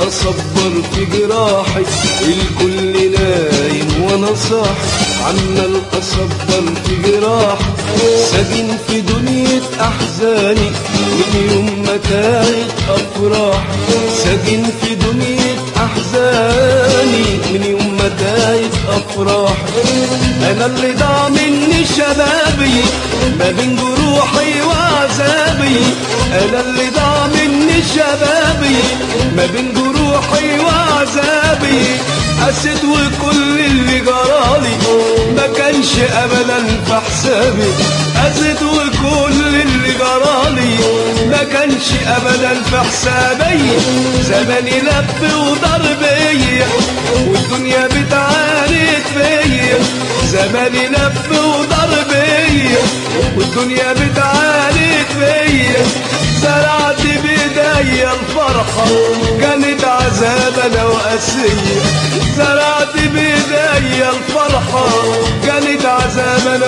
اصبر في جراحي الكل نايم وانا صاحي عمال اصبر في جراحي ساجن في دنيا احزاني من يوم ما كانت افراحي ساجن في دنيا احزاني من يوم ما كانت افراحي انا اللي ضاع مني شبابي ما بين جروحي وعذابي انا اللي ضاع مني شبابي ما بين جروحي وعذابي قست وكل اللي جرالي ما كانش ابدا في حسابي قست وكل اللي جرالي ما كانش ابدا في حسابي زماني لف ودار بيا والدنيا بتعاند فيا زماني لف ودار بيا والدنيا بتعاند فيا زرعت بايديا الفرحة كانت عذاب انا وقاسية زرعت بايديا الفرحة كانت عذاب انا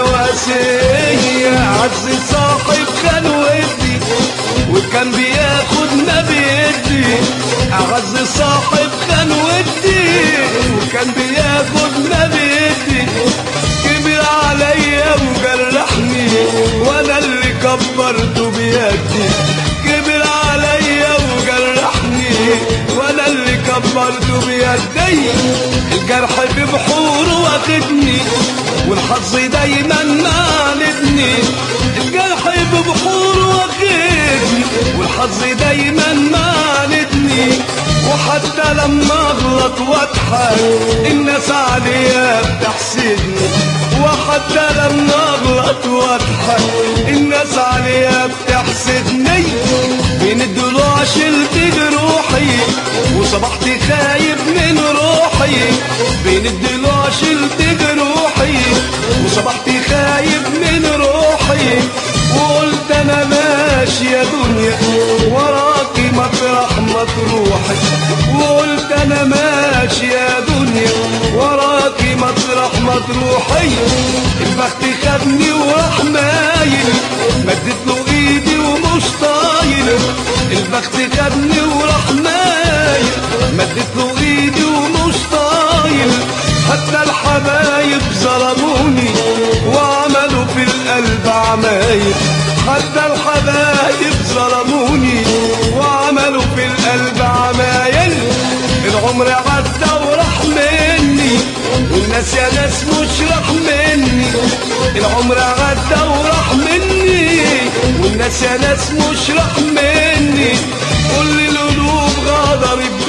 وقاسية عز صاحب كان ودي وكان بياخد ما بيدي اعز صاحب كان ودي وكان بياخد ما بيدي كبر عليا وجرحني وانا اللي كبرته بيدي كبر عليا وجرحني وانا اللي كبرته بيدي الجرح في بحوره واخدني والحظ دايما معاندني الجرح في بحوره واخدني والحظ دايما معاندني وحتى لما اغلط واضحك الناس عليا بتحسدني وحتى لما اغلط واضحك الناس عليا بتحسدني بين الضلوع شلت جروحي وصبحت خايب من روحي بين الضلوع شلت جروحي وصبحت خايب من روحي وقلت انا ماشي يا دنيا وراكي مطرح ما تروحي وقلت انا ماشي يا دنيا وراكي مطرح ما تروحي البخت خدني وراح مايل مدت له ايدي ومش طايل البخت خدني وراح مايل مدت له ايدي ومش طايل حتى الحبايب ظلموني وعملوا في القلب عمايل حتى الحبايب ظلموني وعملوا في القلب عمايل العمر عدى وراح مني والناس يا ناس مش راح مني العمر عدى وراح مني والناس يا ناس مش راح مني كل القلوب غدرت